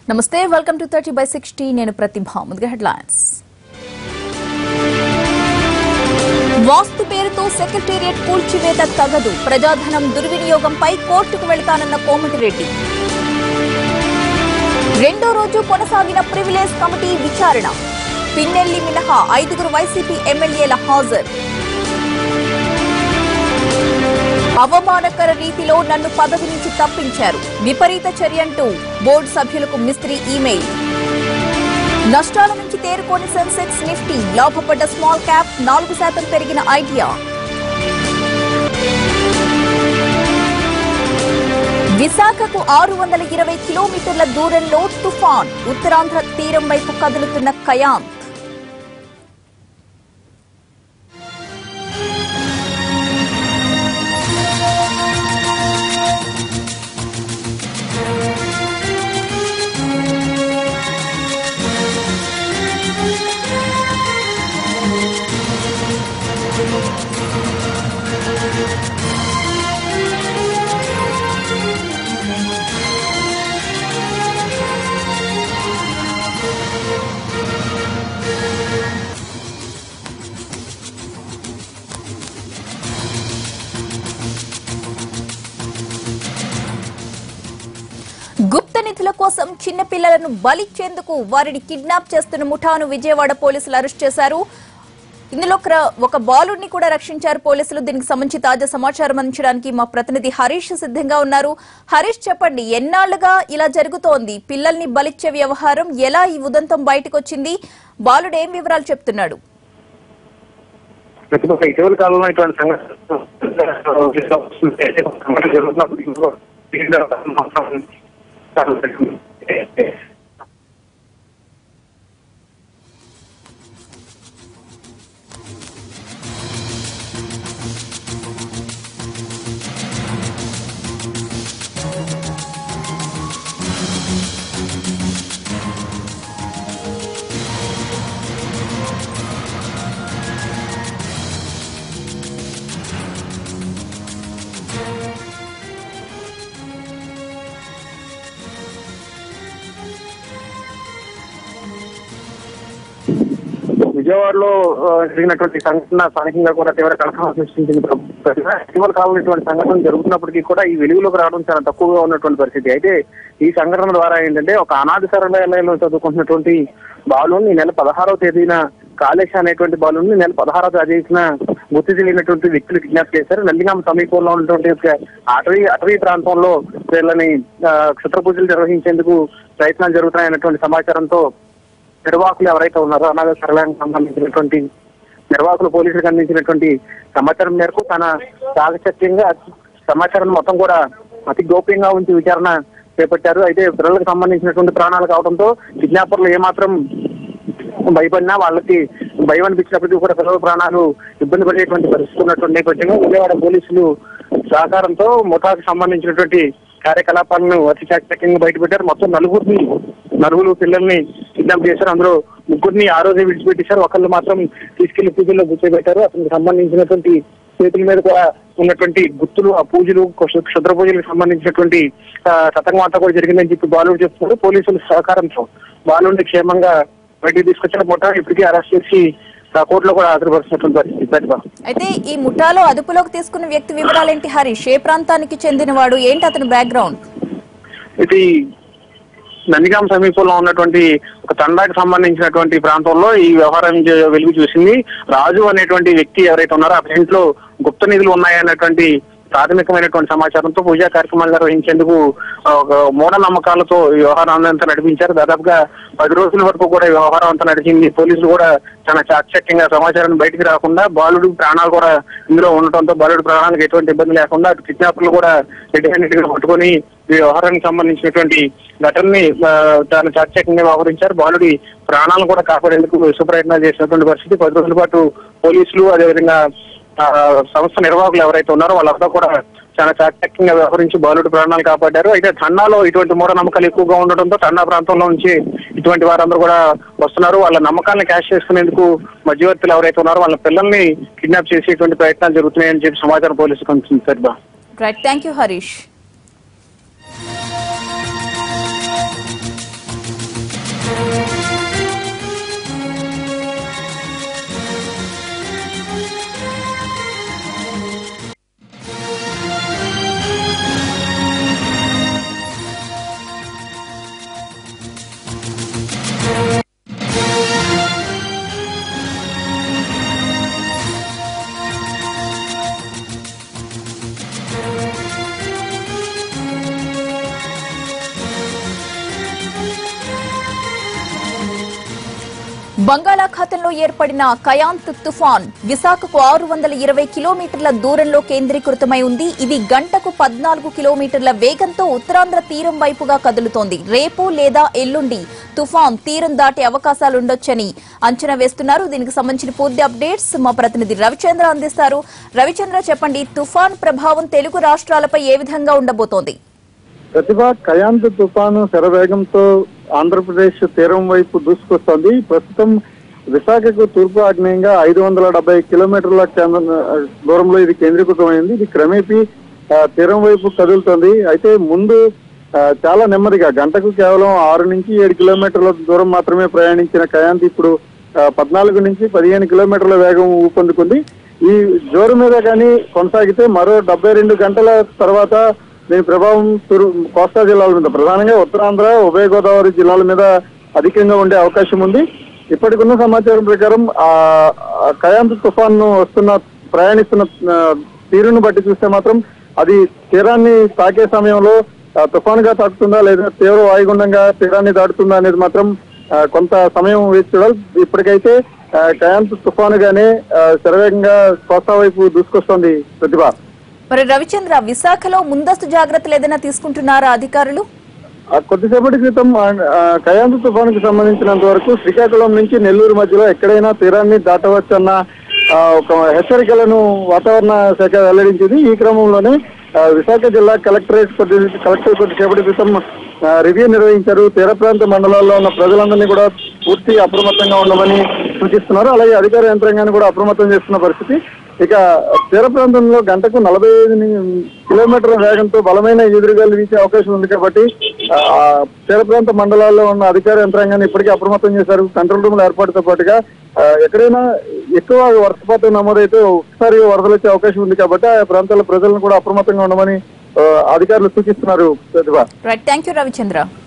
నమస్తే welcome to thirty by sixty నేను ప్రతిభ ముందుగా హెడ్లైన్స్ వాస్తు పేరుతో సెక్రటేరియట్ కూల్చివేత తగదు ప్రజాధనం దుర్వినియోగంపై కోర్టుకు వెళతానన్న కోమటిరెడ్డి రెండో రోజు కొనసాగిన ప్రివిలేజ్ కమిటీ విచారణ పిన్నెల్లి మినహా ఐదుగురు వైసీపీ ఎమ్మెల్యేల హాజరు అవమానకర రీతిలో నన్ను పదవి నుంచి తప్పించారు విపరీత చర్యంటూ బోర్డు సభ్యులకు మిస్త్రీ ఇమెయిల్ నష్టాల నుంచి తేరుకోని సెన్సెక్స్ నిఫ్టీ లాభపడ్డ స్మాల్ క్యాప్ నాలుగు శాతం పెరిగిన ఐడియా విశాఖకు ఆరు వందల ఇరవై కిలోమీటర్ల దూరంలో తుఫాన్ ఉత్తరాంధ్ర తీరం వైపు కదులుతున్న కయాంత్ గుప్త నిధుల కోసం చిన్నపిల్లలను బలిచ్చేందుకు వారిని కిడ్నాప్ చేస్తున్న ముఠాను విజయవాడ పోలీసులు అరెస్ట్ చేశారు ఇందులో క్ర- ఒక బాలుడిని కూడా రక్షించారు పోలీసులు దీనికి సంబంధించి తాజా సమాచారం అందించడానికి మా ప్రతినిధి హరీష్ సిద్ధంగా ఉన్నారు హరీష్ చెప్పండి ఎన్నాళ్లుగా ఇలా జరుగుతోంది పిల్లల్ని బలిచ్చే వ్యవహారం ఎలా ఈ ఉదంతం బయటకు వచ్చింది బాలుడు ఏం వివరాలు చెప్తున్నాడు ప్రతిపక్ష ఇటీవల కాలంలో ఇటువంటి సంఘటన జరుగుతున్నప్పుడు ఇంకో విజయవాడలో ఆ, జరిగినటువంటి సంఘటన స్థానికంగా కూడా తీవ్ర కలకలం సృష్టించింది ఇటీవల కాలంలో ఇటువంటి సంఘటన జరుగుతున్నప్పటికీ కూడా ఈ వెలుగులోకి రావడం చాలా తక్కువగా ఉన్నటువంటి పరిస్థితి అయితే ఈ సంఘటన ద్వారా ఏంటంటే ఒక అనాథ శరణాలయంలో చదువుకుంటున్నటువంటి బాలుని ఈ నెల పదహారవ తేదీన కాళేశ అనేటువంటి బాలుని నెల పదహారవ తేదీన గుర్తు తెలియనటువంటి వ్యక్తులు కిడ్నాప్ చేశారు నల్లిగామ సమీపంలో ఉన్నటువంటి ఒక అటవీ అటవీ ప్రాంతంలో వీళ్ళని ఆ, క్షుద్ర పూజలు నిర్వహించేందుకు ప్రయత్నాలు జరుగుతున్నాయన్నటువంటి సమాచారంతో నిర్వాహకులు ఎవరైతే ఉన్నారో అనాథ సరళానికి సంబంధించినటువంటి నిర్వాహకులు పోలీసులకు అందించినటువంటి సమాచారం మేరకు తన చాకచక్యంగా సమాచారం మొత్తం కూడా అతి గోప్యంగా ఉంచి విచారణ చేపట్టారు అయితే పిల్లలకు సంబంధించినటువంటి ప్రాణాలు కావడంతో కిడ్నాపర్లు ఏమాత్రం భయపడినా వాళ్ళకి భయం అనిపించినప్పటికీ కూడా పిల్లల ప్రాణాలు ఇబ్బంది పడేటువంటి పరిస్థితి ఉన్నటువంటి నేపథ్యంలో విజయవాడ పోలీసులు సహకారంతో ముఠాకు సంబంధించినటువంటి కార్యకలాపాలను అతి చాకచక్యంగా బయటపెట్టారు మొత్తం నలుగురిని నలుగురు పిల్లల్ని కిడ్నాప్ చేశారు అందులో ముగ్గురిని ఆ రోజే విడిచిపెట్టేశారు ఒకళ్ళు మాత్రం తీసుకెళ్లి పూజల్లో కూర్చోబెట్టారు అతనికి సంబంధించినటువంటి చేతుల మీద కూడా ఉన్నటువంటి గుర్తులు ఆ పూజలు క్షు- క్షుద్ర పూజలకు సంబంధించినటువంటి ఆ, తతంగం అంతా కూడా జరిగిందని చెప్పి బాలుడు చెప్తున్నారు పోలీసుల సహకారంతో బాలుడిని క్షేమంగా బయటికి తీసుకొచ్చిన ముఠా ఇప్పటికీ అరెస్ట్ చేసి ఆ కోర్టులో కూడా హాజరుపరుస్తున్నటువంటి పరిస్థితి ప్రతిభ అయితే ఈ ముఠాలో అదుపులోకి తీసుకున్న వ్యక్తి వివరాలేంటి హరీష్ ఏ ప్రాంతానికి చెందినవాడు ఏంటి అతని బ్యాక్గ్రౌండ్ ఇది నందిగాం సమీపంలో ఉన్నటువంటి ఒక తండాకి సంబంధించినటువంటి ప్రాంతంలో ఈ వ్యవహారం జ- వెలుగు చూసింది రాజు అనేటువంటి వ్యక్తి ఎవరైతే ఉన్నారో అతని ఇంట్లో గుప్త నిధులు ఉన్నాయన్నటువంటి ప్రాథమికమైనటువంటి సమాచారంతో పూజా కార్యక్రమాలు నిర్వహించేందుకు ఆ, ఒక మూఢనమ్మకాలతో ఈ వ్యవహారాన్ని అంతా నడిపించారు దాదాపుగా పది రోజుల వరకు కూడా ఈ వ్యవహారం అంతా నడిచింది పోలీసులు కూడా చాలా చాకచక్యంగా సమాచారాన్ని బయటికి రాకుండా బాలుడు ప్రాణాలు కూడా ఇందులో ఉండటంతో బాలుడు ప్రాణాలకు ఎటువంటి ఇబ్బంది లేకుండా అటు కిడ్నాపర్లు కూడా రెడ్డి హ్యాండెడ్ గా పట్టుకొని ఈ వ్యవహారానికి సంబంధించినటువంటి ఘటనని ఆ, చాలా చాకచక్యంగా వ్యవహరించారు బాలుడి ప్రాణాలను కూడా కాపాడేందుకు విశ్వప్రయత్నాలు చేసినటువంటి పరిస్థితి పది రోజుల పాటు పోలీసులు అదేవిధంగా ఆ, సంస్థ నిర్వాహకులు ఎవరైతే ఉన్నారో వాళ్ళంతా కూడా చాలా చాకచక్యంగా వ్యవహరించి బాలుడి ప్రాణాలు కాపాడారు అయితే తండాలో ఇటువంటి మూఢనమ్మకాలు ఎక్కువగా ఉండడంతో తండా ప్రాంతంలో నుంచి ఇటువంటి వారందరూ కూడా వస్తున్నారు వాళ్ళ నమ్మకాలను క్యాష్ చేసుకునేందుకు మధ్యవర్తులు ఎవరైతే ఉన్నారో వాళ్ళ పిల్లల్ని కిడ్నాప్ చేసేటువంటి ప్రయత్నాలు జరుగుతున్నాయని చెప్పి సమాచారం పోలీసులకు అందుతుంది సరిబా రైట్ థ్యాంక్ యూ హరీష్ బంగాళాఖాతంలో ఏర్పడిన కయాంత్ తుఫాన్ విశాఖకు ఆరు వందల ఇరవై కిలోమీటర్ల దూరంలో కేంద్రీకృతమై ఉంది ఇది గంటకు పద్నాలుగు కిలోమీటర్ల వేగంతో ఉత్తరాంధ్ర తీరం వైపుగా కదులుతోంది రేపు లేదా ఎల్లుండి తుఫాన్ తీరం దాటే అవకాశాలుండొచ్చని అంచనా వేస్తున్నారు దీనికి సంబంధించిన పూర్తి అప్డేట్స్ మా ప్రతినిధి రవిచంద్ర అందిస్తారు రవిచంద్ర చెప్పండి తుఫాన్ ప్రభావం తెలుగు రాష్ట్రాలపై ఏ విధంగా ఉండబోతోంది ప్రతిభ కయాంత్ తుఫాను శరవేగంతో ఆంధ్రప్రదేశ్ తీరం వైపు దూసుకొస్తోంది ప్రస్తుతం విశాఖకు తూర్పు ఆగ్నేయంగా ఐదు వందల డెబ్బై కిలోమీటర్ల కేంద్ర- దూరంలో ఇది కేంద్రీకృతమైంది ఇది క్రమేపీ ఆ, తీరం వైపు కదులుతోంది అయితే ముందు ఆ, చాలా నెమ్మదిగా గంటకు కేవలం ఆరు నుంచి ఏడు కిలోమీటర్ల దూరం మాత్రమే ప్రయాణించిన కయాంత్ ఇప్పుడు ఆ, పద్నాలుగు నుంచి పదిహేను కిలోమీటర్ల వేగం ఊపందుకుంది ఈ జోరు మీద కానీ కొనసాగితే మరో డెబ్బై రెండు గంటల తర్వాత దీని ప్రభావం తూరు కోస్తా జిల్లాల మీద ప్రధానంగా ఉత్తరాంధ్ర ఉభయ గోదావరి జిల్లాల మీద అధికంగా ఉండే అవకాశం ఉంది ఇప్పటికున్న సమాచారం ప్రకారం ఆ ఆ కయాంత్ తుఫాన్ వస్తున్న ప్రయాణిస్తున్న ఆ, తీరును బట్టి చూస్తే మాత్రం అది తీరాన్ని తాకే సమయంలో ఆ, తుఫానుగా తాకుతుందా లేదా తీవ్ర వాయుగుండంగా తీరాన్ని దాటుతుందా అనేది మాత్రం ఆ, కొంత సమయం వేచి చూడాలి ఇప్పటికైతే ఆ, కయాంత్ తుఫానుగానే ఆ, శరవేగంగా కోస్తా వైపు దూసుకొస్తోంది ప్రతిభ మరి రవిచంద్ర విశాఖలో ముందస్తు జాగ్రత్తలు ఏదైనా తీసుకుంటున్నారా అధికారులు ఆ కొద్దిసేపటి క్రితం ఆ, ఆ, కయాంతు తుఫానుకు సంబంధించినంత వరకు శ్రీకాకుళం నుంచి నెల్లూరు మధ్యలో ఎక్కడైనా తీరాన్ని దాటవచ్చన్న ఆ, ఒక హెచ్చరికలను వాతావరణ శాఖ వెల్లడించింది ఈ క్రమంలోనే ఆ, విశాఖ జిల్లా కలెక్టరేట్ కొద్ది కలెక్టర్ కొద్దిసేపటి క్రితం ఆ, రివ్యూ నిర్వహించారు తీర ప్రాంత మండలాల్లో ఉన్న ప్రజలందరినీ కూడా పూర్తి అప్రమత్తంగా ఉండమని సూచిస్తున్నారు అలాగే అధికార యంత్రాంగాన్ని కూడా అప్రమత్తం చేస్తున్న పరిస్థితి ఇక తీర ప్రాంతంలో గంటకు నలభై ఐదు ని- కిలోమీటర్ల వేగంతో బలమైన ఎదురుగాలు వీచే అవకాశం ఉంది కాబట్టి ఆ, తీర ప్రాంత మండలాల్లో ఉన్న అధికార యంత్రాంగాన్ని ఇప్పటికే అప్రమత్తం చేశారు కంట్రోల్ రూమ్ల ఏర్పాటుతో పాటుగా ఆ, ఎక్కడైనా ఎక్కువ వర్షపాతం నమోదైతే ఒకసారి వరదలు వచ్చే అవకాశం ఉంది కాబట్టి ఆ ప్రాంతాల ప్రజలను కూడా అప్రమత్తంగా ఉండమని ఆ, అధికారులు సూచిస్తున్నారు Prathibha right thank you Ravichandra